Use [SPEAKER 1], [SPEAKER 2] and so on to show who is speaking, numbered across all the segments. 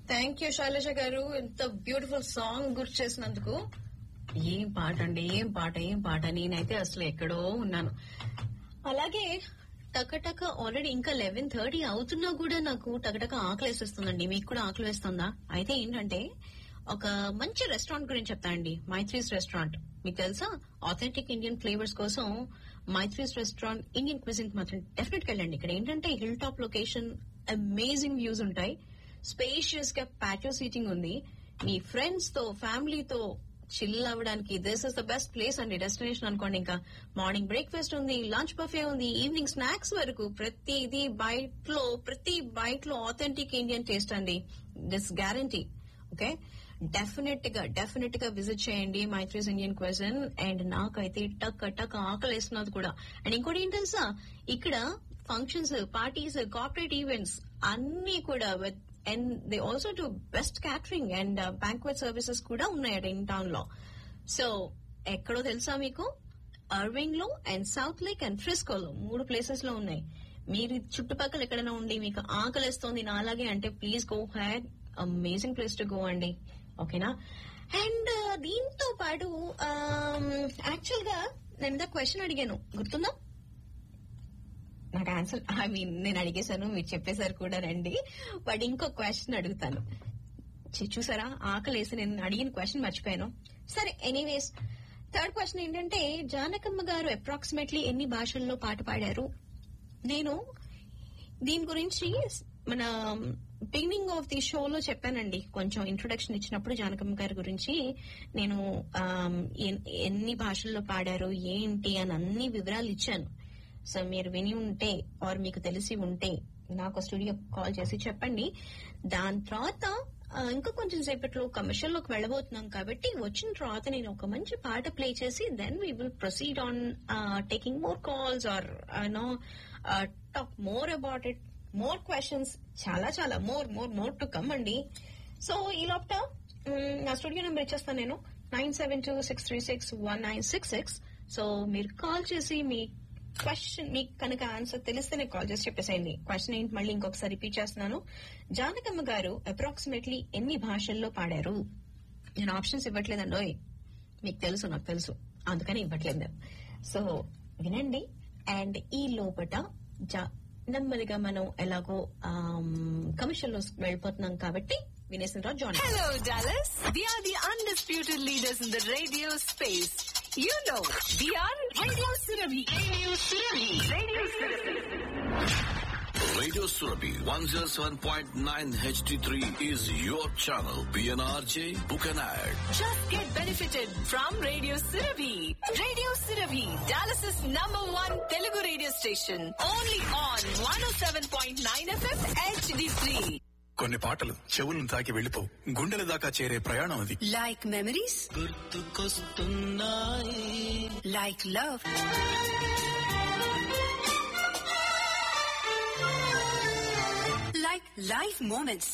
[SPEAKER 1] Thank you Shailaja గారు ఎంత beautiful song గుర్తు చేసినందుకు
[SPEAKER 2] ఏం పాట అండి ఏం పాట ఏం పాట నేనైతే అసలు ఎక్కడో ఉన్నాను అలాగే టకటక ఆల్రెడీ ఇంకా లెవెన్ థర్టీ అవుతున్నా కూడా నాకు టకటక ఆకలేసేస్తుందండి మీకు కూడా ఆకలి వేస్తుందా అయితే ఏంటంటే ఒక మంచి రెస్టారెంట్ గురించి చెప్తా అండి మైత్రీస్ రెస్టారెంట్ మీకు తెలుసా ఆథెంటిక్ ఇండియన్ ఫ్లేవర్స్ కోసం మైత్రీస్ రెస్టారెంట్ ఇండియన్ క్విజిన్ మాత్రం డెఫినెట్ గా వెళ్ళండి ఇక్కడ ఏంటంటే hill top location amazing views ఉంటాయి స్పేషియస్ గా ప్యాటో సీటింగ్ ఉంది మీ ఫ్రెండ్స్ తో ఫ్యామిలీతో చిల్ అవ్వడానికి this is the best place అండి డెస్టినేషన్ అనుకోండి ఇంకా మార్నింగ్ బ్రేక్ఫాస్ట్ ఉంది లంచ్ బఫే ఉంది ఈవినింగ్ స్నాక్స్ వరకు ప్రతిది బైట్ లో ప్రతి బైట్ లో ఆథెంటిక్ ఇండియన్ టేస్ట్ అండి దిస్ గ్యారంటీ ఓకే డెఫినెట్ గా డెఫినెట్ గా విజిట్ చేయండి మైత్రీస్ ఇండియన్ క్వెజన్ అండ్ నాకైతే టక్ టక్ ఆకలి వేస్తున్నది కూడా అండ్ ఇంకోటి ఏంటి తెలుసా ఇక్కడ ఫంక్షన్స్ పార్టీస్ కార్పొరేట్ ఈవెంట్స్ అన్ని కూడా with and they also to best catering and banquet services కూడా ఉన్నాయట ఇన్ టౌన్ లో సో ఎక్కడో తెలుసా మీకు అర్వింగ్ లో అండ్ సౌత్ లేక్ అండ్ ఫ్రిస్కోలో మూడు ప్లేసెస్ లో ఉన్నాయి మీరు చుట్టుపక్కల ఎక్కడైనా ఉండి మీకు ఆకలిస్తోంది నా అలాగే అంటే please go had amazing place to go అండి ఓకేనా అండ్ దీంతో పాటు యాక్చువల్ గా నేను ఇంత క్వశ్చన్ అడిగాను గుర్తుందా నాకు ఆన్సర్ ఐ మీన్ నేను అడిగేశాను మీరు చెప్పేశారు కూడా రండి బట్ ఇంకో క్వశ్చన్ అడుగుతాను చి- చూసారా ఆకలి వేసి నేను అడిగిన క్వశ్చన్ మర్చిపోయాను సరే ఎనీవేస్ థర్డ్ క్వశ్చన్ ఏంటంటే జానకమ్మ గారు అప్రాక్సిమేట్లీ ఎన్ని భాషల్లో పాట పాడారు నేను దీని గురించి మన బిగినింగ్ ఆఫ్ ది షోలో చెప్పానండి కొంచెం ఇంట్రొడక్షన్ ఇచ్చినప్పుడు జానకమ్మ గారి గురించి నేను ఆమ్, ఎన్- ఎన్ని భాషల్లో పాడారు ఏంటి అని అన్ని వివరాలు ఇచ్చాను సో మీరు విని ఉంటే ఆర్ మీకు తెలిసి ఉంటే నాకు స్టూడియో కాల్ చేసి చెప్పండి దాని తర్వాత ఆ, ఇంకా కొంచెం సేపట్లో కమర్షియల్ లోకి వెళ్ళబోతున్నాం కాబట్టి వచ్చిన తర్వాత నేను ఒక మంచి పాట ప్లే చేసి then we will proceed on taking more calls or no talk more about it more questions చాలా చాలా more more more to come అండి సో ఈ లోపల మ్, నా స్టూడియో నెంబర్ ఇచ్చేస్తాను నేను nine seven two six three six one nine six six so మీరు కాల్ చేసి మీ క్వశ్చన్ మీకు కనుక ఆన్సర్ తెలిస్తే నేను కాల్ చేసి చెప్పేసేయండి క్వశ్చన్ ఏంటి మళ్ళీ ఇంకొకసారి రిపీట్ చేస్తున్నాను జానకమ్మ గారు అప్రాక్సిమేట్లీ ఎన్ని భాషల్లో పాడారు నేను ఆప్షన్స్ ఇవ్వట్లేదండోయ్ మీకు తెలుసు నాకు తెలుసు అందుకని ఇవ్వట్లేదు నేను. సో వినండి అండ్ ఈ లోపట జా- నెమ్మదిగా మనం ఎలాగో కమర్షియల్ లో వెళ్ళిపోతున్నాం కాబట్టి వినేసిన తర్వాత join
[SPEAKER 3] Hello, Dallas. We are the undisputed leaders in the radio space. You know, we are Radio Surabhi. Radio Surabhi. Radio Surabhi.
[SPEAKER 4] Radio Surabhi 107.9 HD3 is your channel. PNRJ, book an ad.
[SPEAKER 3] Just get benefited from Radio Surabhi. Radio Surabhi, Dallas's number one Telugu radio station. Only on 107.9 FM HD3.
[SPEAKER 5] కొన్ని పాటలు చెవులను తాకి వెళ్ళిపో గుండెల దాకా చేరే ప్రయాణం అది
[SPEAKER 3] Like memories? Like love? Like life moments.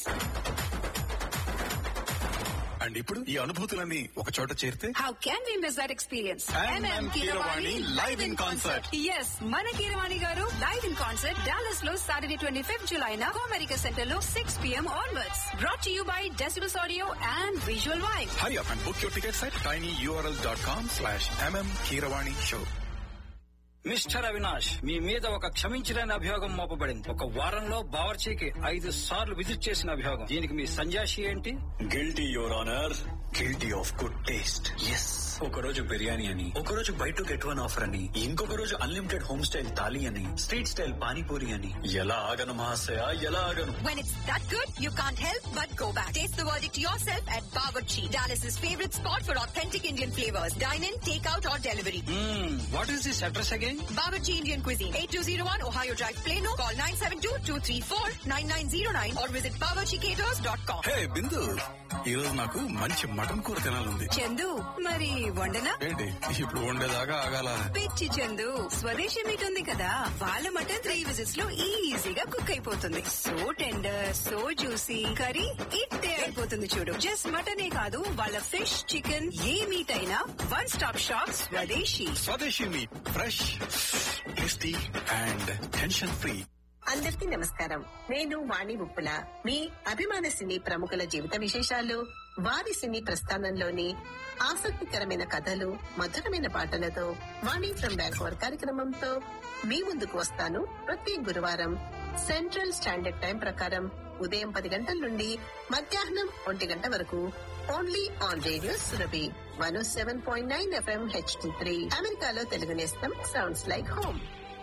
[SPEAKER 5] And ఇప్పుడు ఈ అనుభూతులన్నీ ఒక చోట చేరితే
[SPEAKER 3] How can we miss that experience?
[SPEAKER 5] MM Keeravani live in concert.
[SPEAKER 3] Yes మన Keeravani garu live in concert Dallas లో సాటర్డే ట్వంటీ ఫిఫ్త్ జులై నా అమెరికా సెంటర్ లో six PM onwards brought you by decibels audio and visual wife
[SPEAKER 5] hurry up and book your tickets at tiny URL dot com slash MM Keeravani show
[SPEAKER 6] mister Avinash మీ మీద ఒక క్షమించలేని అభియోగం మోపబడింది ఒక వారంలో బావర్చీకి ఐదు సార్లు విజిట్ చేసిన అభియోగం దీనికి మీ సంజాషి ఏంటి
[SPEAKER 7] guilty your honour guilty of good taste yes ఒక రోజు బిర్యానీ అని ఒక రోజు buy two get one offer అని ఇంకొక రోజు అన్లిమిటెడ్ హోమ్ స్టైల్ థాలీ అని స్ట్రీట్ స్టైల్ పానీపూరి అని ఎలా ఆగను మహాశయ ఎలా ఆగను
[SPEAKER 3] When it's that good, you can't help but go back. Taste the verdict yourself at Bawarchi, Dallas's favorite spot for authentic Indian flavors. Dine in, take out or delivery.
[SPEAKER 6] What is this address again
[SPEAKER 3] Bawarchi Indian Cuisine, 8201 Ohio Drive, Plano. Call 972-234-9909 or visit bawarchicaters.com.
[SPEAKER 5] Hey Bindu ఈ రోజు నాకు మంచి mutton కూర తినాలంది
[SPEAKER 3] చందు మరి వండనా
[SPEAKER 5] ఏంటి ఇప్పుడు వండేదాకా ఆగాల
[SPEAKER 3] పిచ్చి చందు స్వదేశీ మీట్ ఉంది కదా వాళ్ళ మటన్ త్రీ విజిట్స్ లో ఈజీగా కుక్ అయిపోతుంది so tender so juicy curry ఇట్టే అయిపోతుంది చూడు జస్ట్ మటనే కాదు వాళ్ళ ఫిష్ చికెన్ ఏ మీట్ అయినా one stop shop Swadeshi
[SPEAKER 5] Swadeshi meat fresh tasty and tension free
[SPEAKER 8] అందరికీ నమస్కారం నేను వాణి ఉప్పుల మీ అభిమాన సినీ ప్రముఖుల జీవిత విశేషాలు వారి సినీ ప్రస్థానంలోని ఆసక్తికరమైన కథలు మధురమైన పాటలతో వాణి ఫ్రమ్ బ్యాంకోర్ కార్యక్రమంతో మీ ముందుకు వస్తాను ప్రతి గురువారం సెంట్రల్ స్టాండర్డ్ టైం ప్రకారం ఉదయం పది గంటల నుండి మధ్యాహ్నం ఒంటి గంట వరకు only on radio Surabhi one seven point nine FM H three అమెరికాలో తెలుగు నేస్తం sounds like home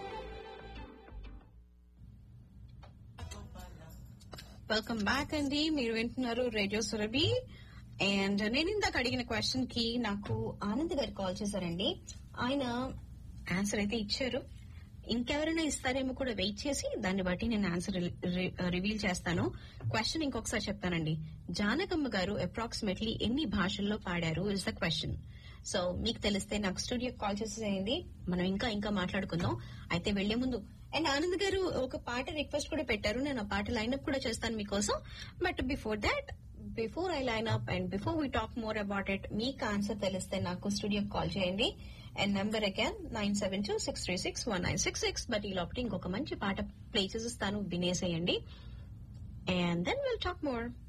[SPEAKER 2] welcome back అండి మీరు వింటున్నారు రేడియో సురభి అండ్ నేను ఇందాక అడిగిన క్వశ్చన్ కి నాకు ఆనంద్ గారు కాల్ చేశారండి ఆయన ఆన్సర్ అయితే ఇచ్చారు ఇంకెవరైనా ఇస్తారేమో కూడా వెయిట్ చేసి దాన్ని బట్టి నేను ఆన్సర్ రివీల్ చేస్తాను క్వశ్చన్ ఇంకొకసారి చెప్తానండి జానకమ్మ గారు అప్రాక్సిమేట్లీ ఎన్ని భాషల్లో పాడారు ఇస్ ద క్వశ్చన్ సో మీకు తెలిస్తే నాకు స్టూడియో కాల్ చేసేయండి మనం ఇంకా ఇంకా మాట్లాడుకుందాం అయితే వెళ్లే ముందు అండ్ ఆనంద్ గారు ఒక పాట రిక్వెస్ట్ కూడా పెట్టారు నేను ఆ పాట లైన్అప్ కూడా చేస్తాను మీకోసం but before that before I line up and before we talk more about it మీకు ఆన్సర్ తెలిస్తే నాకు స్టూడియో కాల్ చేయండి and number again nine seven two six three six one nine six six but ఈ లోపల ఇంకొక మంచి పాట play చేసిస్తాను వినేసేయండి and then will talk more